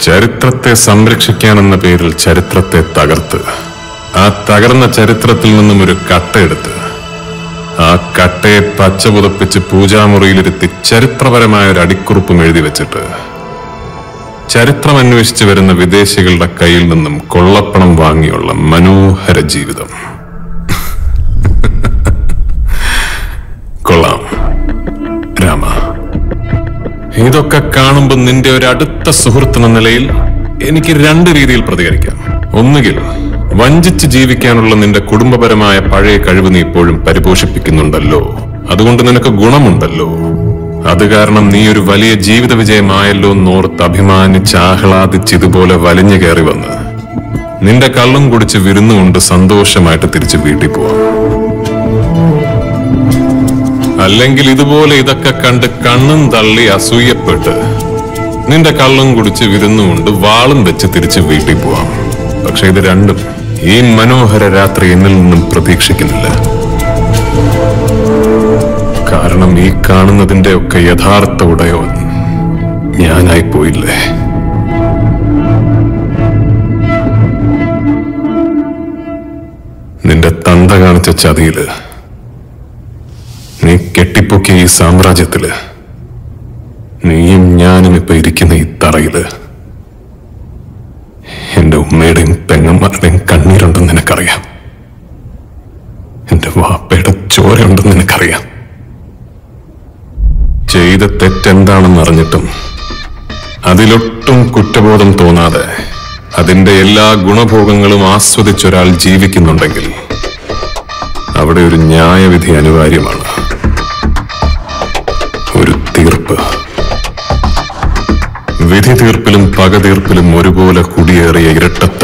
ചരിത്രത്തെ സംരക്ഷിക്കാനെന്ന പേരിൽ ചരിത്രത്തെ തകർത്ത് ആ തകർന്ന ചരിത്രത്തിൽ നിന്നും ഒരു കട്ടയെടുത്ത് ആ കട്ടയെ പച്ച പുതപ്പിച്ച് പൂജാമുറിയിലിരുത്തി ചരിത്രപരമായ ഒരു അടിക്കുറിപ്പും എഴുതി വെച്ചിട്ട് ചരിത്രം അന്വേഷിച്ച് വരുന്ന വിദേശികളുടെ കയ്യിൽ നിന്നും കൊള്ളപ്പണം വാങ്ങിയുള്ള മനോഹര ജീവിതം കൊള്ളാം രാമ ഇതൊക്കെ കാണുമ്പോൾ നിന്റെ ഒരു അടുത്ത സുഹൃത്ത് എന്ന നിലയിൽ എനിക്ക് രണ്ട് രീതിയിൽ പ്രതികരിക്കാം ഒന്നുകിൽ വഞ്ചിച്ച് ജീവിക്കാനുള്ള നിന്റെ കുടുംബപരമായ പഴയ കഴിവ് നീ ഇപ്പോഴും പരിപോഷിപ്പിക്കുന്നുണ്ടല്ലോ അതുകൊണ്ട് നിനക്ക് ഗുണമുണ്ടല്ലോ അത് കാരണം നീ ഒരു വലിയ ജീവിത വിജയമായല്ലോ എന്നോർത്ത് അഭിമാനിച്ച് ആഹ്ലാദിച്ച് ഇതുപോലെ വലിഞ്ഞു കയറി വന്ന് നിന്റെ കള്ളും കുടിച്ച് വിരുന്നുകൊണ്ട് സന്തോഷമായിട്ട് തിരിച്ച് വീട്ടിൽ പോവാം അല്ലെങ്കിൽ ഇതുപോലെ ഇതൊക്കെ കണ്ട് കണ്ണും തള്ളി അസൂയപ്പെട്ട് നിന്റെ കള്ളും കുടിച്ച് വിരുന്നുകൊണ്ട് വാളും വെച്ച് തിരിച്ച് വീട്ടിൽ പോവാം പക്ഷെ ഇത് രണ്ടും ഈ മനോഹര രാത്രി എന്നിൽ നിന്നും പ്രതീക്ഷിക്കുന്നില്ല കാരണം ഈ കാണുന്നതിന്റെ ഒക്കെ യഥാർത്ഥ ഉടയോൻ ഞാനായി പോയില്ലേ നിന്റെ തന്ത കാണിച്ച ചതിയില് നീ കെട്ടിപ്പൊക്കിയ ഈ സാമ്രാജ്യത്തില് നീയും ഞാനും ഇപ്പൊ ഇരിക്കുന്ന ഈ തറയില് എന്റെ ഉമ്മയുടെയും പെങ്ങന്മാരുടെയും കണ്ണീരുണ്ടെന്ന് നിനക്കറിയാം എന്റെ വാപ്പയുടെ ചോരയുണ്ടെന്ന് നിനക്കറിയാം ചെയ്ത തെറ്റെന്താണെന്ന് അറിഞ്ഞിട്ടും അതിലൊട്ടും കുറ്റബോധം തോന്നാതെ അതിന്റെ എല്ലാ ഗുണഭോഗങ്ങളും ആസ്വദിച്ചൊരാൾ ജീവിക്കുന്നുണ്ടെങ്കിൽ അവിടെ ഒരു ന്യായവിധി അനിവാര്യമാണ് ഒരു തീർപ്പ് വിധി തീർപ്പിലും പക തീർപ്പിലും ഒരുപോലെ കുടിയേറിയ ഇരട്ട